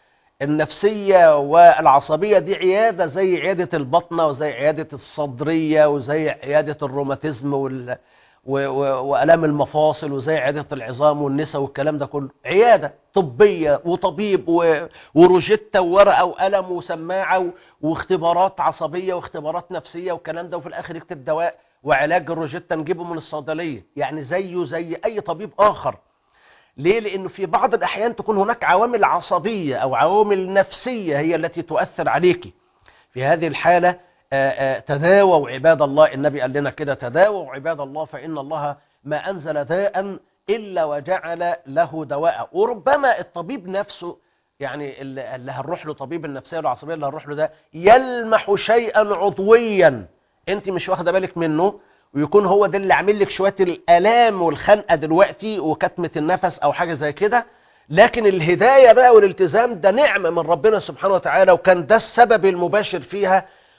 النفسية والعصبية دي عيادة زي عيادة البطنة وزي عيادة الصدرية وزي عيادة الروماتيزم وال... و... و... وألام المفاصل وزي عيادة العظام والنساء والكلام ده كله عيادة طبية وطبيب و... وروجيتا وورقة وقلم وسماعة و... واختبارات عصبية واختبارات نفسية والكلام ده وفي الآخر يكتب دواء وعلاج الروجيتا نجيبه من الصيدلية يعني زيه زي أي طبيب آخر ليه؟ لأنه في بعض الأحيان تكون هناك عوامل عصبية أو عوامل نفسية هي التي تؤثر عليك في هذه الحالة آه، آه، تداووا عباد الله النبي قال لنا كده تداووا عباد الله فإن الله ما أنزل داء إلا وجعل له دواء وربما الطبيب نفسه يعني اللي اللي هنروح له طبيب النفسية والعصبية اللي هنروح له ده يلمح شيئا عضويا انت مش واخده بالك منه ويكون هو ده اللي عامل لك شويه الالام والخنقه دلوقتي وكتمه النفس او حاجه زي كده لكن الهدايه بقى والالتزام ده نعمه من ربنا سبحانه وتعالى وكان ده السبب المباشر فيها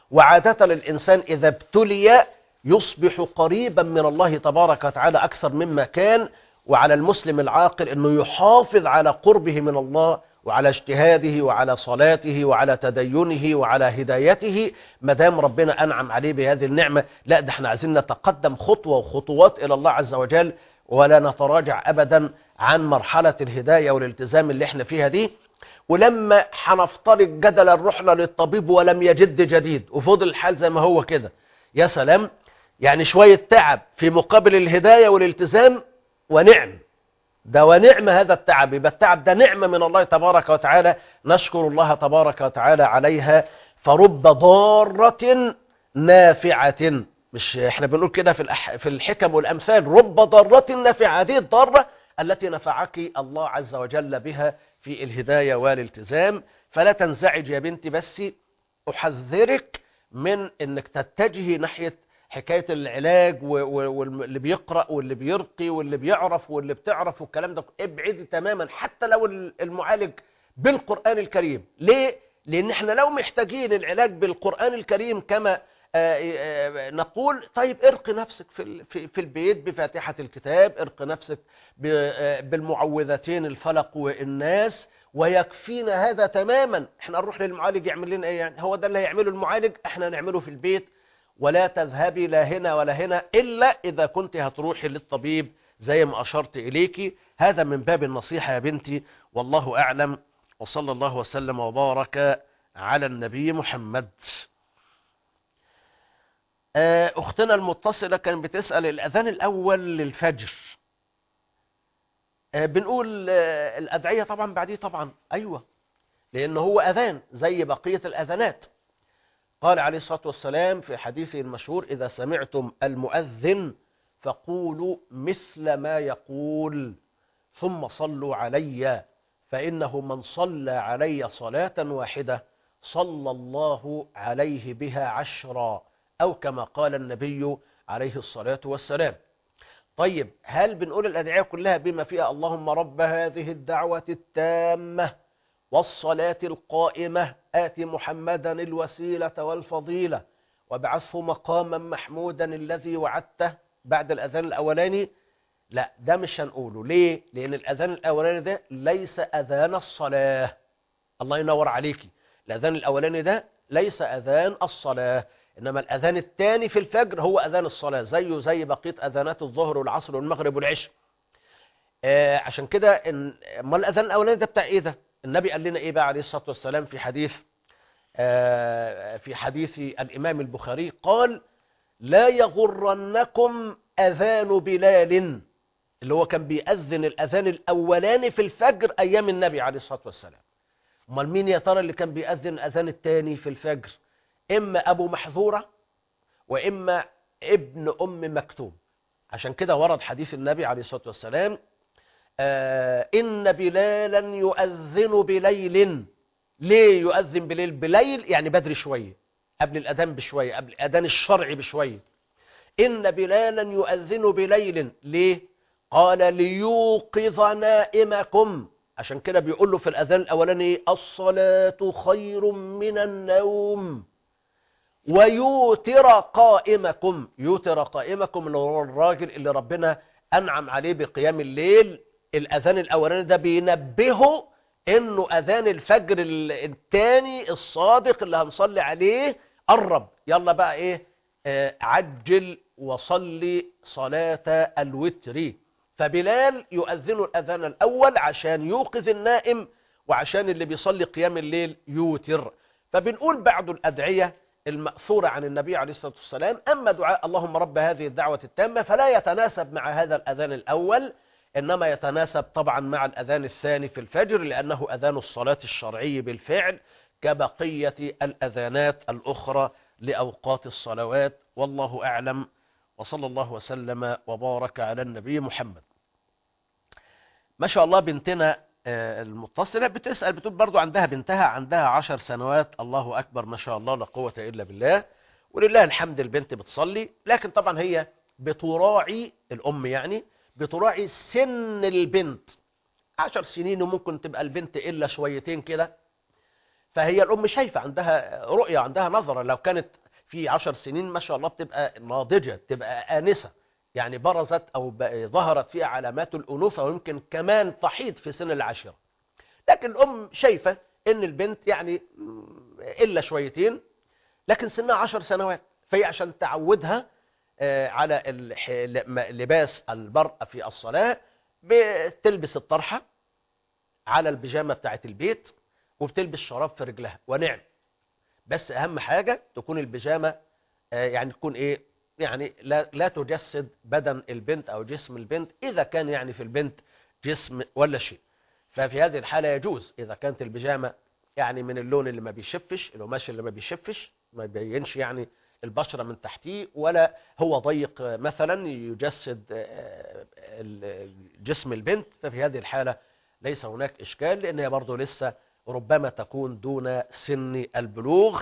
وعادة الإنسان إذا ابتلي يصبح قريبا من الله تبارك وتعالى أكثر مما كان وعلى المسلم العاقل أنه يحافظ على قربه من الله وعلى اجتهاده وعلى صلاته وعلى تدينه وعلى هدايته ما دام ربنا أنعم عليه بهذه النعمة لا ده احنا عايزين نتقدم خطوة وخطوات إلى الله عز وجل ولا نتراجع أبدا عن مرحلة الهداية والالتزام اللي احنا فيها دي ولما هنفترض جدلا رحنا للطبيب ولم يجد جديد وفضل الحال زي ما هو كده يا سلام يعني شوية تعب في مقابل الهداية والالتزام ونعم ده ونعم هذا التعب يبقى التعب ده نعمة من الله تبارك وتعالى نشكر الله تبارك وتعالى عليها فرب ضارة نافعة مش احنا بنقول كده في الأح... في الحكم والامثال رب ضارة نافعة هذه الضارة التي نفعك الله عز وجل بها في الهداية والالتزام فلا تنزعج يا بنتي بس احذرك من انك تتجهي ناحية حكاية العلاج و- و- واللي بيقرأ واللي بيرقي واللي بيعرف واللي بتعرف والكلام ده ابعدي تماما حتى لو المعالج بالقرآن الكريم ليه؟ لأن احنا لو محتاجين العلاج بالقرآن الكريم كما آه، آه، نقول طيب ارقي نفسك في ال- في في البيت بفاتحة الكتاب ارقي نفسك ب- آه، بالمعوذتين الفلق والناس ويكفينا هذا تماما احنا نروح للمعالج يعمل لنا ايه يعني هو ده اللي هيعمله المعالج احنا نعمله في البيت ولا تذهبي لا هنا ولا هنا إلا إذا كنت هتروحي للطبيب زي ما أشرت إليك هذا من باب النصيحة يا بنتي والله أعلم وصلى الله وسلم وبارك على النبي محمد آه، أختنا المتصلة كانت بتسأل الأذان الأول للفجر آه، بنقول آه، الأدعية طبعا بعديه طبعا أيوة لأن هو أذان زي بقية الأذانات قال عليه الصلاة والسلام في حديثه المشهور إذا سمعتم المؤذن فقولوا مثل ما يقول ثم صلوا علي فإنه من صلى علي صلاة واحدة صلى الله عليه بها عشرا أو كما قال النبي عليه الصلاة والسلام طيب هل بنقول الأدعية كلها بما فيها اللهم رب هذه الدعوة التامة والصلاة القائمة آت محمدا الوسيلة والفضيلة وابعثه مقاما محمودا الذي وعدته بعد الأذان الأولاني لا ده مش هنقوله ليه؟ لأن الأذان الأولاني ده ليس أذان الصلاة الله ينور عليكي الأذان الأولاني ده ليس أذان الصلاة إنما الأذان الثاني في الفجر هو أذان الصلاة زيه زي بقية أذانات الظهر والعصر والمغرب والعشاء آه عشان كده إن ما الأذان الأولاني ده بتاع إيه ده؟ النبي قال لنا إيه بقى عليه الصلاة والسلام في حديث آه في حديث الإمام البخاري قال لا يغرنكم أذان بلال اللي هو كان بيأذن الأذان الأولاني في الفجر أيام النبي عليه الصلاة والسلام امال مين يا ترى اللي كان بيأذن الأذان الثاني في الفجر إما أبو محذورة وإما ابن أم مكتوم عشان كده ورد حديث النبي عليه الصلاة والسلام آه إن بلالا يؤذن بليل ليه يؤذن بليل بليل يعني بدري شوية قبل الأذان بشوية قبل الأذان الشرعي بشوية إن بلالا يؤذن بليل ليه قال ليوقظ نائمكم عشان كده بيقول له في الأذان الأولاني الصلاة خير من النوم ويوتر قائمكم يوتر قائمكم اللي هو الراجل اللي ربنا أنعم عليه بقيام الليل الأذان الأولاني ده بينبهه إنه أذان الفجر الثاني الصادق اللي هنصلي عليه قرب يلا بقى إيه آه عجل وصلي صلاة الوتر فبلال يؤذن الأذان الأول عشان يوقظ النائم وعشان اللي بيصلي قيام الليل يوتر فبنقول بعض الأدعية المأثورة عن النبي عليه الصلاة والسلام أما دعاء اللهم رب هذه الدعوة التامة فلا يتناسب مع هذا الأذان الأول إنما يتناسب طبعا مع الأذان الثاني في الفجر لأنه أذان الصلاة الشرعي بالفعل كبقية الأذانات الأخرى لأوقات الصلوات والله أعلم وصلى الله وسلم وبارك على النبي محمد ما شاء الله بنتنا المتصلة بتسأل بتقول برضو عندها بنتها عندها عشر سنوات الله أكبر ما شاء الله لا قوة إلا بالله ولله الحمد البنت بتصلي لكن طبعا هي بتراعي الأم يعني بتراعي سن البنت عشر سنين وممكن تبقى البنت إلا شويتين كده فهي الام شايفه عندها رؤيه عندها نظره لو كانت في عشر سنين ما شاء الله بتبقى ناضجه بتبقى انسه يعني برزت او ب- ظهرت فيها علامات الانوثه ويمكن كمان تحيض في سن العاشره لكن الام شايفه ان البنت يعني م، الا شويتين لكن سنها عشر سنوات فهي عشان تعودها آه، على الح- م- لباس المرأة في الصلاة بتلبس الطرحة على البيجامة بتاعت البيت وبتلبس شراب في رجلها ونعم بس أهم حاجة تكون البيجامة آه، يعني تكون إيه يعني لا, لا تجسد بدن البنت أو جسم البنت إذا كان يعني في البنت جسم ولا شيء ففي هذه الحالة يجوز إذا كانت البيجامة يعني من اللون اللي ما بيشفش القماش اللي ما بيشفش ما يبينش يعني البشرة من تحتيه ولا هو ضيق آه، مثلا يجسد آه، ال- جسم البنت ففي هذه الحالة ليس هناك إشكال لأن هي برضه لسه ربما تكون دون سن البلوغ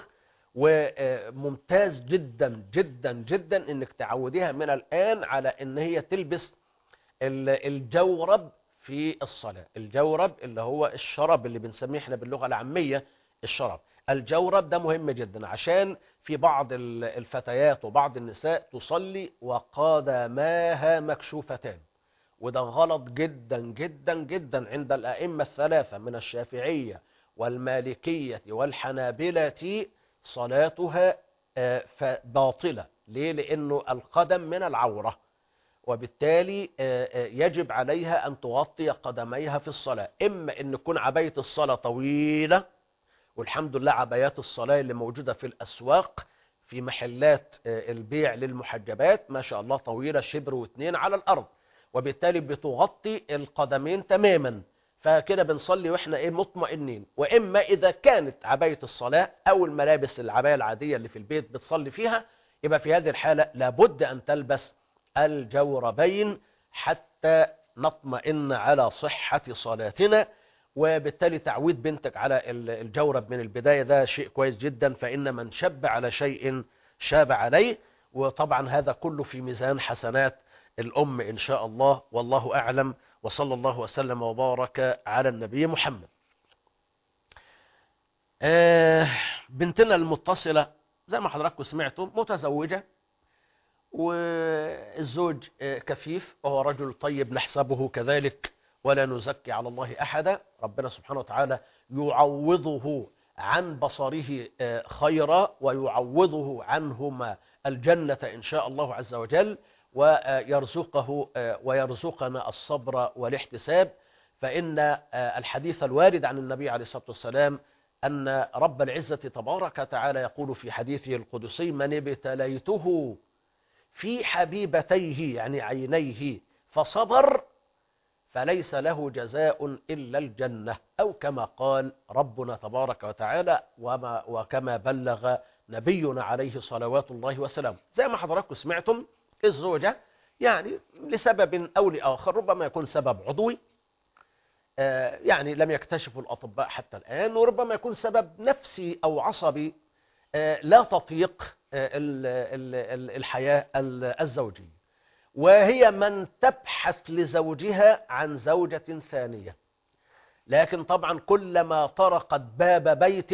وممتاز جدا جدا جدا انك تعوديها من الآن على ان هي تلبس ال- الجورب في الصلاة الجورب اللي هو الشراب اللي بنسميه احنا باللغة العامية الشراب الجورب ده مهم جدا عشان في بعض ال- الفتيات وبعض النساء تصلي وقدماها مكشوفتان وده غلط جدا جدا جدا عند الأئمة الثلاثة من الشافعية والمالكية والحنابلة صلاتها آه، باطلة ليه؟ لأنه القدم من العورة وبالتالي آه، آه، يجب عليها أن تغطي قدميها في الصلاة إما أن تكون عباية الصلاة طويلة والحمد لله عبايات الصلاة اللي موجودة في الأسواق في محلات آه، البيع للمحجبات ما شاء الله طويلة شبر واثنين على الأرض وبالتالي بتغطي القدمين تماما فكده بنصلي واحنا ايه مطمئنين واما اذا كانت عبايه الصلاه او الملابس العبايه العاديه اللي في البيت بتصلي فيها يبقى في هذه الحاله لابد ان تلبس الجوربين حتى نطمئن على صحه صلاتنا وبالتالي تعويد بنتك على ال- الجورب من البدايه ده شيء كويس جدا فان من شب على شيء شاب عليه وطبعا هذا كله في ميزان حسنات الأم إن شاء الله والله أعلم وصلى الله وسلم وبارك على النبي محمد آه بنتنا المتصلة زي ما حضراتكم سمعتم متزوجة والزوج آه كفيف وهو رجل طيب نحسبه كذلك ولا نزكي على الله أحدا ربنا سبحانه وتعالى يعوضه عن بصره آه خيرا ويعوضه عنهما الجنة إن شاء الله عز وجل ويرزقه ويرزقنا الصبر والاحتساب فإن الحديث الوارد عن النبي عليه الصلاة والسلام أن رب العزة تبارك وتعالى يقول في حديثه القدسي من ابتليته في حبيبتيه يعني عينيه فصبر فليس له جزاء إلا الجنة أو كما قال ربنا تبارك وتعالى وما وكما بلغ نبينا عليه صلوات الله وسلامه زي ما حضراتكم سمعتم الزوجة يعني لسبب أو لآخر ربما يكون سبب عضوي آه، يعني لم يكتشفوا الأطباء حتى الآن وربما يكون سبب نفسي أو عصبي آه، لا تطيق آه، ال- ال- ال- الحياة ال- الزوجية وهي من تبحث لزوجها عن زوجة ثانية لكن طبعا كلما طرقت باب بيت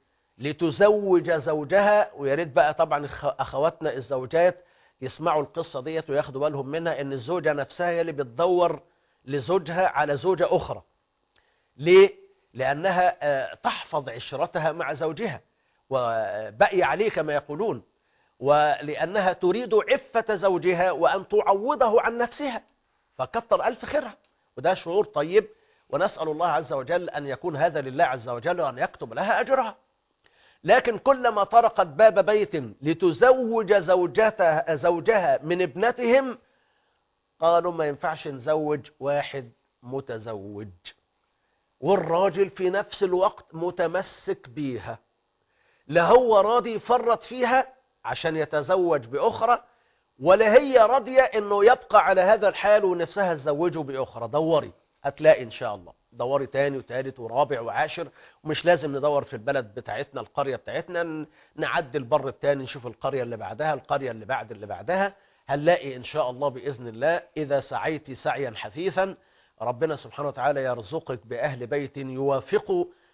لتزوج زوجها ويا ريت بقى طبعا أخ- أخواتنا الزوجات يسمعوا القصة ديت وياخدوا بالهم منها ان الزوجة نفسها هي اللي بتدور لزوجها على زوجة اخرى ليه؟ لانها آه، تحفظ عشرتها مع زوجها وبقي عليه كما يقولون ولانها تريد عفة زوجها وان تعوضه عن نفسها فكتر الف خيرها وده شعور طيب ونسأل الله عز وجل ان يكون هذا لله عز وجل وان يكتب لها اجرها لكن كلما طرقت باب بيت لتزوج زوجتها زوجها من ابنتهم قالوا ما ينفعش نزوج واحد متزوج والراجل في نفس الوقت متمسك بيها لا هو راضي يفرط فيها عشان يتزوج بأخرى ولا هي راضية انه يبقى على هذا الحال ونفسها تزوجه بأخرى دوري هتلاقي ان شاء الله دوري تاني وتالت ورابع وعاشر ومش لازم ندور في البلد بتاعتنا القرية بتاعتنا ن- نعدي البر التاني نشوف القرية اللي بعدها القرية اللي بعد اللي بعدها هنلاقي إن شاء الله بإذن الله إذا سعيت سعيا حثيثا ربنا سبحانه وتعالى يرزقك بأهل بيت يوافق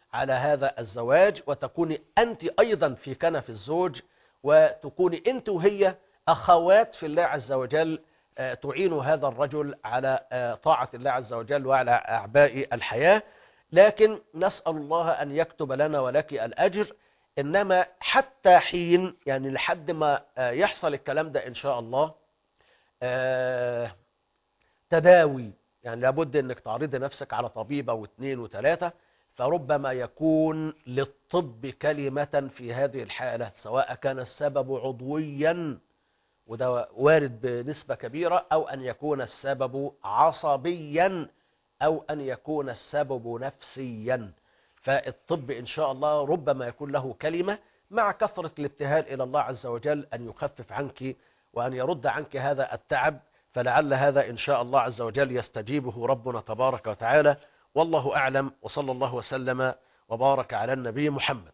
على هذا الزواج وتكوني أنت أيضا في كنف الزوج وتكوني أنت وهي أخوات في الله عز وجل آه، تعين هذا الرجل على آه، طاعة الله عز وجل وعلى أعباء الحياة لكن نسأل الله أن يكتب لنا ولك الأجر إنما حتى حين يعني لحد ما آه، يحصل الكلام ده إن شاء الله آه، تداوي يعني لابد أنك تعرضي نفسك على طبيبة واثنين وثلاثة فربما يكون للطب كلمة في هذه الحالة سواء كان السبب عضويا وده وارد بنسبة كبيرة أو أن يكون السبب عصبيا أو أن يكون السبب نفسيا فالطب إن شاء الله ربما يكون له كلمة مع كثرة الابتهال إلى الله عز وجل أن يخفف عنك وأن يرد عنك هذا التعب فلعل هذا إن شاء الله عز وجل يستجيبه ربنا تبارك وتعالى والله أعلم وصلى الله وسلم وبارك على النبي محمد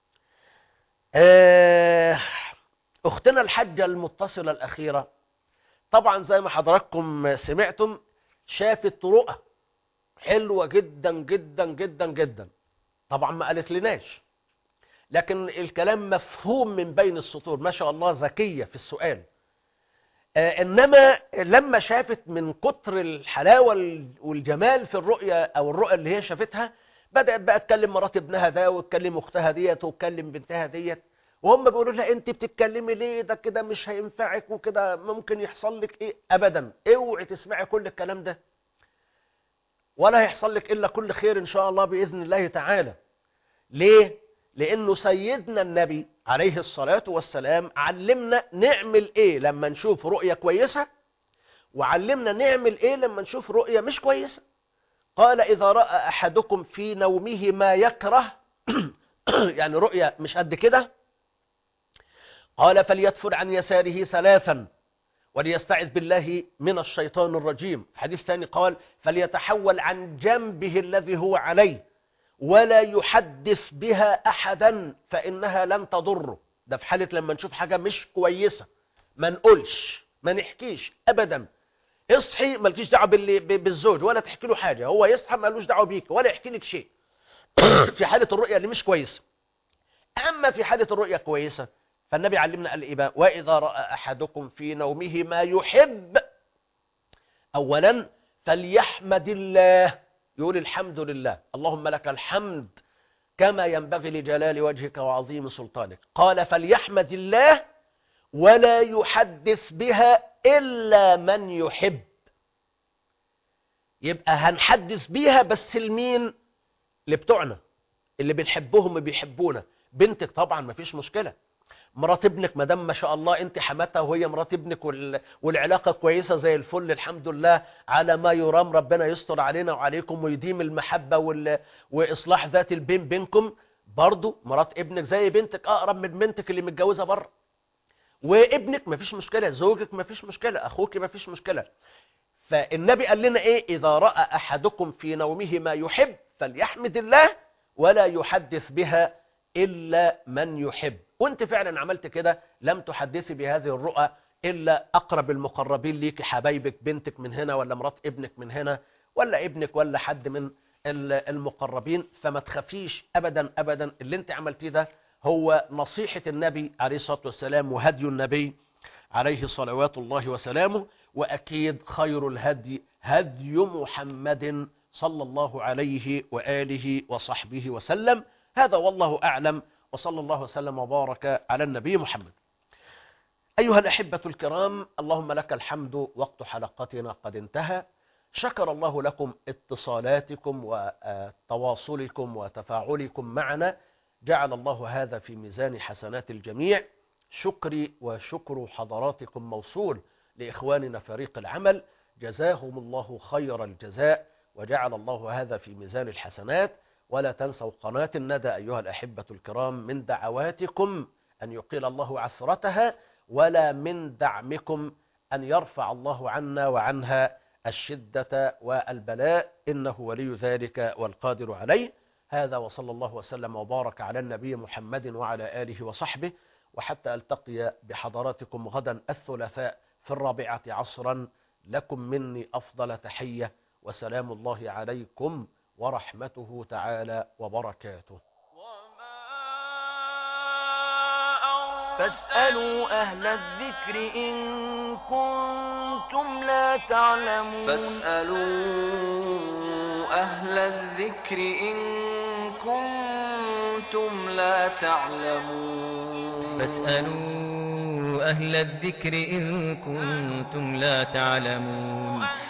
آه، أختنا الحجة المتصلة الأخيرة طبعا زي ما حضراتكم سمعتم شافت رؤى حلوة جدا جدا جدا جدا طبعا ما قالت لناش لكن الكلام مفهوم من بين السطور ما شاء الله ذكية في السؤال آه، إنما لما شافت من كتر الحلاوة والجمال في الرؤية أو الرؤية اللي هي شافتها بدأت بقى تكلم مرات ابنها ده وتكلم أختها ديت وتكلم بنتها ديت وهم بيقولوا لها انت بتتكلمي ليه ده كده مش هينفعك وكده ممكن يحصل لك ايه ابدا اوعي تسمعي كل الكلام ده ولا هيحصل لك الا كل خير ان شاء الله باذن الله تعالى ليه لانه سيدنا النبي عليه الصلاه والسلام علمنا نعمل ايه لما نشوف رؤيه كويسه وعلمنا نعمل ايه لما نشوف رؤيه مش كويسه قال اذا راى احدكم في نومه ما يكره يعني رؤيه مش قد كده قال فليدفر عن يساره ثلاثا وليستعذ بالله من الشيطان الرجيم حديث ثاني قال فليتحول عن جنبه الذي هو عليه ولا يحدث بها أحدا فإنها لن تضره ده في حالة لما نشوف حاجة مش كويسة ما نقولش ما نحكيش أبدا اصحي مالكيش دعوه باللي- ب- بالزوج ولا تحكي له حاجة هو يصحى مالوش دعوه بيك ولا يحكي لك شيء في حالة الرؤية اللي مش كويسة أما في حالة الرؤية كويسة فالنبي علمنا قال إيه بقى وإذا رأى أحدكم في نومه ما يحب أولا فليحمد الله يقول الحمد لله اللهم لك الحمد كما ينبغي لجلال وجهك وعظيم سلطانك قال فليحمد الله ولا يحدث بها إلا من يحب يبقى هنحدث بيها بس المين اللي بتوعنا اللي بنحبهم بيحبونا بنتك طبعا ما فيش مشكلة مرات ابنك ما دام ما شاء الله انت حماتها وهي مرات ابنك وال... والعلاقه كويسه زي الفل الحمد لله على ما يرام ربنا يستر علينا وعليكم ويديم المحبه وال... واصلاح ذات البين بينكم برضو مرات ابنك زي بنتك اقرب من بنتك اللي متجوزه بره وابنك ما فيش مشكله زوجك ما فيش مشكله اخوك ما فيش مشكله فالنبي قال لنا ايه اذا راى احدكم في نومه ما يحب فليحمد الله ولا يحدث بها الا من يحب وانت فعلا عملت كده لم تحدثي بهذه الرؤى الا اقرب المقربين ليك حبايبك بنتك من هنا ولا مرات ابنك من هنا ولا ابنك ولا حد من ال- المقربين فما تخافيش ابدا ابدا اللي انت عملتيه ده هو نصيحة النبي عليه الصلاة والسلام وهدي النبي عليه صلوات الله وسلامه وأكيد خير الهدي هدي محمد صلى الله عليه وآله وصحبه وسلم هذا والله أعلم وصلى الله وسلم وبارك على النبي محمد أيها الأحبة الكرام اللهم لك الحمد وقت حلقتنا قد انتهى شكر الله لكم اتصالاتكم وتواصلكم وتفاعلكم معنا جعل الله هذا في ميزان حسنات الجميع شكري وشكر حضراتكم موصول لإخواننا فريق العمل جزاهم الله خير الجزاء وجعل الله هذا في ميزان الحسنات ولا تنسوا قناة الندى أيها الأحبة الكرام من دعواتكم أن يقيل الله عسرتها ولا من دعمكم أن يرفع الله عنا وعنها الشدة والبلاء إنه ولي ذلك والقادر عليه هذا وصلى الله وسلم وبارك على النبي محمد وعلى آله وصحبه وحتى ألتقي بحضراتكم غدا الثلاثاء في الرابعة عصرا لكم مني أفضل تحية وسلام الله عليكم ورحمته تعالى وبركاته فاسألوا أهل الذكر إن كنتم لا تعلمون فاسألوا أهل الذكر إن كنتم لا تعلمون فاسألوا أهل الذكر إن كنتم لا تعلمون